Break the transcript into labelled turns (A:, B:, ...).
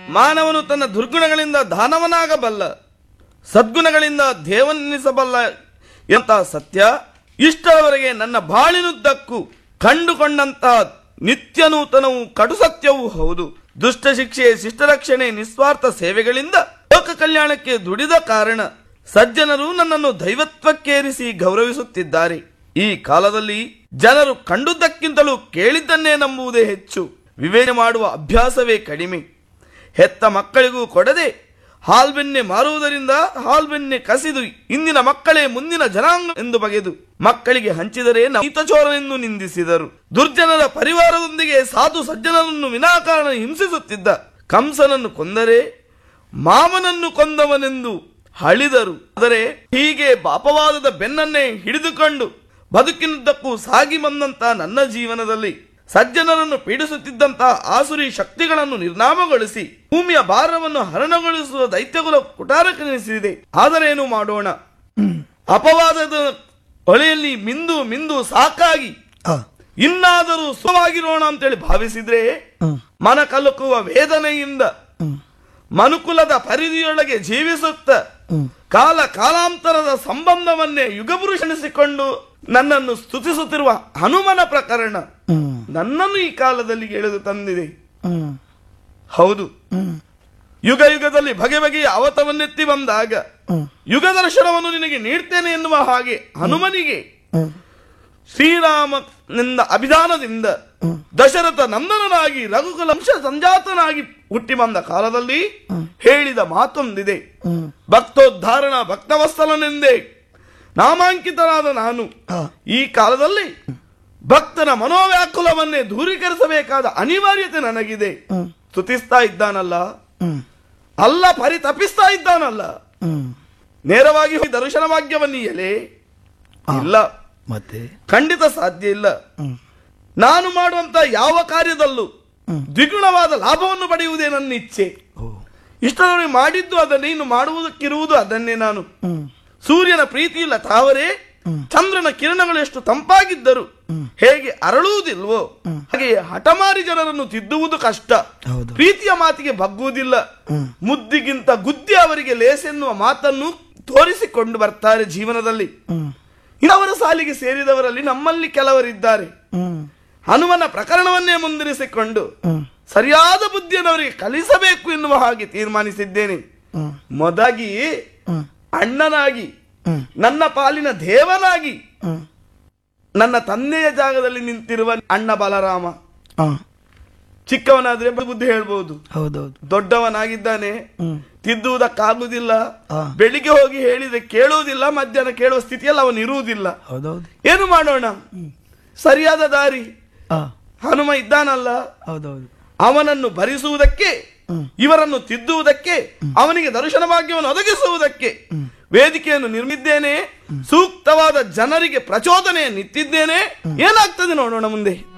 A: ಮಾನವನು ತನ್ನ ದುರ್ಗುಣಗಳಿಂದ ದಾನವನಾಗಬಲ್ಲ ಸದ್ಗುಣಗಳಿಂದ ದೇವನೆನಿಸಬಲ್ಲ ಎಂತ ಸತ್ಯ ಇಷ್ಟರವರೆಗೆ ನನ್ನ ಬಾಳಿನುದ್ದಕ್ಕೂ ಕಂಡುಕೊಂಡಂತ ನಿತ್ಯ ನೂತನವು ಕಡು ಸತ್ಯವೂ ಹೌದು ದುಷ್ಟ ಶಿಕ್ಷೆ ಶಿಷ್ಟರಕ್ಷಣೆ ನಿಸ್ವಾರ್ಥ ಸೇವೆಗಳಿಂದ ಲೋಕ ಕಲ್ಯಾಣಕ್ಕೆ ದುಡಿದ ಕಾರಣ ಸಜ್ಜನರು ನನ್ನನ್ನು ದೈವತ್ವಕ್ಕೇರಿಸಿ ಗೌರವಿಸುತ್ತಿದ್ದಾರೆ ಈ ಕಾಲದಲ್ಲಿ ಜನರು ಕಂಡುದಕ್ಕಿಂತಲೂ ಕೇಳಿದ್ದನ್ನೇ ನಂಬುವುದೇ ಹೆಚ್ಚು ವಿವೇಚನೆ ಮಾಡುವ ಅಭ್ಯಾಸವೇ ಕಡಿಮೆ ಹೆತ್ತ ಮಕ್ಕಳಿಗೂ ಕೊಡದೆ ಹಾಲ್ಬೆನ್ನೆ ಮಾರುವುದರಿಂದ ಹಾಲ್ಬೆನ್ನೆ ಕಸಿದು ಇಂದಿನ ಮಕ್ಕಳೇ ಮುಂದಿನ ಜನಾಂಗ ಎಂದು ಬಗೆದು ಮಕ್ಕಳಿಗೆ ಹಂಚಿದರೆ ನೈತಚೋರನೆಂದು ನಿಂದಿಸಿದರು ದುರ್ಜನರ ಪರಿವಾರದೊಂದಿಗೆ ಸಾಧು ಸಜ್ಜನರನ್ನು ವಿನಾಕಾರಣ ಹಿಂಸಿಸುತ್ತಿದ್ದ ಕಂಸನನ್ನು ಕೊಂದರೆ ಮಾಮನನ್ನು ಕೊಂದವನೆಂದು ಹಳಿದರು ಆದರೆ ಹೀಗೆ ಪಾಪವಾದದ ಬೆನ್ನನ್ನೇ ಹಿಡಿದುಕೊಂಡು ಬದುಕಿನುದ್ದಕ್ಕೂ ಸಾಗಿ ಬಂದಂತ ನನ್ನ ಜೀವನದಲ್ಲಿ ಸಜ್ಜನರನ್ನು ಪೀಡಿಸುತ್ತಿದ್ದಂತ ಆಸುರಿ ಶಕ್ತಿಗಳನ್ನು ನಿರ್ನಾಮಗೊಳಿಸಿ ಭೂಮಿಯ ಭಾರವನ್ನು ಹರಣಗೊಳಿಸುವ ದೈತ್ಯಗುಲ ಕುಟಾರಕ್ಕೆನಿಸಿದೆ ಆದರೇನು ಮಾಡೋಣ ಅಪವಾದದ ಹೊಳೆಯಲ್ಲಿ ಮಿಂದು ಮಿಂದು ಸಾಕಾಗಿ
B: ಆ,
A: ಇನ್ನಾದರೂ ಸುಖವಾಗಿರೋಣ ಅಂತೇಳಿ ಭಾವಿಸಿದ್ರೆ
B: ಹ್ಮ್,
A: ಮನ ಕಲಕುವ ವೇದನೆಯಿಂದ
B: ಹ್ಮ್,
A: ಮನುಕುಲದ ಪರಿಧಿಯೊಳಗೆ ಜೀವಿಸುತ್ತ
B: ಹ್ಮ್.
A: ಕಾಲ ಕಾಲಾಂತರದ ಸಂಬಂಧವನ್ನೇ ಯುಗಪುರುಷನಿಸಿಕೊಂಡು ನನ್ನನ್ನು ಸ್ತುತಿಸುತ್ತಿರುವ ಹನುಮನ ಪ್ರಕರಣ
B: ಹ್ಮ್,
A: ನನ್ನನ್ನು ಈ ಕಾಲದಲ್ಲಿ ಎಳೆದು ತಂದಿದೆ
B: ಹ್ಮ್,
A: ಹೌದು
B: ಹ್ಮ್,
A: ಯುಗ ಯುಗದಲ್ಲಿ ಬಗೆ ಬಗೆಯ ಅವತವನ್ನೆತ್ತಿ ಬಂದಾಗ
B: ಹ್ಮ್,
A: ಯುಗ ದರ್ಶನವನ್ನು ನಿನಗೆ ನೀಡ್ತೇನೆ ಎನ್ನುವ ಹಾಗೆ ಹನುಮನಿಗೆ
B: ಹ್ಮ್,
A: ಶ್ರೀರಾಮನಿಂದ ಅಭಿಧಾನದಿಂದ ದಶರಥ ನಂದನನಾಗಿ ರಘುಕುಲಂಶ ಸಂಜಾತನಾಗಿ ಹುಟ್ಟಿ ಬಂದ ಕಾಲದಲ್ಲಿ ಹೇಳಿದ ಮಾತೊಂದಿದೆ
B: ಹ್ಮ್.
A: ಭಕ್ತೋದ್ಧಾರಣ ಭಕ್ತವತ್ಸಲನೆಂದೇ ನಾಮಾಂಕಿತನಾದ ನಾನು
B: ಆ,
A: ಈ ಕಾಲದಲ್ಲಿ ಭಕ್ತನ ಮನೋವ್ಯಾಕುಲವನ್ನೇ ದೂರೀಕರಿಸಬೇಕಾದ ಅನಿವಾರ್ಯತೆ ನನಗಿದೆ
B: ಹ್ಮ್,
A: ಸ್ತುತಿಸ್ತಾ ಇದ್ದಾನಲ್ಲ
B: ಹ್ಮ್,
A: ಅಲ್ಲ ಪರಿತಪಿಸ್ತಾ ಇದ್ದಾನಲ್ಲ
B: ಹ್ಮ್.
A: ನೇರವಾಗಿ ಹೋಗಿ ದರ್ಶನ ಭಾಗ್ಯವನ್ನೀಯಲೇ ಇಲ್ಲ
B: ಮತ್ತೆ
A: ಖಂಡಿತ ಸಾಧ್ಯ ಇಲ್ಲ
B: ಹ್ಮ್,
A: ನಾನು ಮಾಡುವಂತ ಯಾವ ಕಾರ್ಯದಲ್ಲೂ
B: ಹ್ಮ್.
A: ದ್ವಿಗುಣವಾದ ಲಾಭವನ್ನು ಪಡೆಯುವುದೇ ನನ್ನ ಇಚ್ಛೆ
B: ಓ,
A: ಇಷ್ಟರವರೆಗೆ ಮಾಡಿದ್ದು ಅದನ್ನೇ ಇನ್ನು ಮಾಡುವುದಕ್ಕಿರುವುದು ಅದನ್ನೇ ನಾನು
B: ಹ್ಮ್,
A: ಸೂರ್ಯನ ಪ್ರೀತಿಯಿಲ್ಲ ತಾವರೇ ಚಂದ್ರನ ಕಿರಣಗಳು ಎಷ್ಟು ತಂಪಾಗಿದ್ದರು ಹೇಗೆ ಅರಳುವುದಿಲ್ವೋ ಹಾಗೆ ಹಠಮಾರಿ ಜನರನ್ನು ತಿದ್ದುವುದು ಕಷ್ಟ
B: ಹೌದು.
A: ಪ್ರೀತಿಯ ಮಾತಿಗೆ ಬಗ್ಗುವುದಿಲ್ಲ
B: ಹ್ಮ್.
A: ಮುದ್ದಿಗಿಂತ ಗುದ್ದಿ ಅವರಿಗೆ ಲೇಸೆನ್ನುವ ಮಾತನ್ನು ತೋರಿಸಿಕೊಂಡು ಬರ್ತಾರೆ ಜೀವನದಲ್ಲಿ
B: ಹ್ಮ್,
A: ಇಂಥವರ ಸಾಲಿಗೆ ಸೇರಿದವರಲ್ಲಿ ನಮ್ಮಲ್ಲಿ ಕೆಲವರಿದ್ದಾರೆ
B: ಹ್ಮ್,
A: ಹನುಮನ ಪ್ರಕರಣವನ್ನೇ ಮುಂದಿರಿಸಿಕೊಂಡು
B: ಹ್ಮ್,
A: ಸರಿಯಾದ ಬುದ್ಧಿಯನ್ನು ಅವರಿಗೆ ಕಲಿಸಬೇಕು ಎನ್ನುವ ಹಾಗೆ ತೀರ್ಮಾನಿಸಿದ್ದೇನೆ
B: ಹ್ಮ್,
A: ಮೊದಲಾಗಿ
B: ಹ್ಮ್,
A: ಅಣ್ಣನಾಗಿ
B: ಹ್ಮ್,
A: ನನ್ನ ಪಾಲಿನ ದೇವನಾಗಿ
B: ಹ್ಮ್.
A: ನನ್ನ ತಂದೆಯ ಜಾಗದಲ್ಲಿ ನಿಂತಿರುವ ಅಣ್ಣ ಬಲರಾಮ
B: ಆ,
A: ಚಿಕ್ಕವನಾದ್ರೆ ಬುದ್ಧಿ ಹೇಳ್ಬಹುದು
B: ಹೌದೌದು
A: ದೊಡ್ಡವನಾಗಿದ್ದಾನೆ
B: ಹ್ಮ್,
A: ತಿದ್ದುವುದಕ್ಕಾಗುವುದಿಲ್ಲ
B: ಆ.
A: ಬೆಳಿಗ್ಗೆ ಹೋಗಿ ಹೇಳಿದ್ರೆ ಕೇಳುವುದಿಲ್ಲ ಮಧ್ಯಾಹ್ನ ಕೇಳುವ ಸ್ಥಿತಿಯಲ್ಲಿ ಅವನು ಇರುವುದಿಲ್ಲ
B: ಹೌದೌದು
A: ಏನು ಮಾಡೋಣ ಸರಿಯಾದ ದಾರಿ
B: ಆ,
A: ಹನುಮ ಇದ್ದಾನಲ್ಲ
B: ಹೌದೌದು
A: ಅವನನ್ನು ಭರಿಸುವುದಕ್ಕೆ ಇವರನ್ನು ತಿದ್ದುವುದಕ್ಕೆ ಅವನಿಗೆ ದರ್ಶನ ಭಾಗ್ಯವನ್ನು ಒದಗಿಸುವುದಕ್ಕೆ ವೇದಿಕೆಯನ್ನು ನಿರ್ಮಿದ್ದೇನೆ ಸೂಕ್ತವಾದ ಜನರಿಗೆ ಪ್ರಚೋದನೆಯನ್ನಿತ್ತಿದ್ದೇನೆ ಏನಾಗ್ತದೆ ನೋಡೋಣ ಮುಂದೆ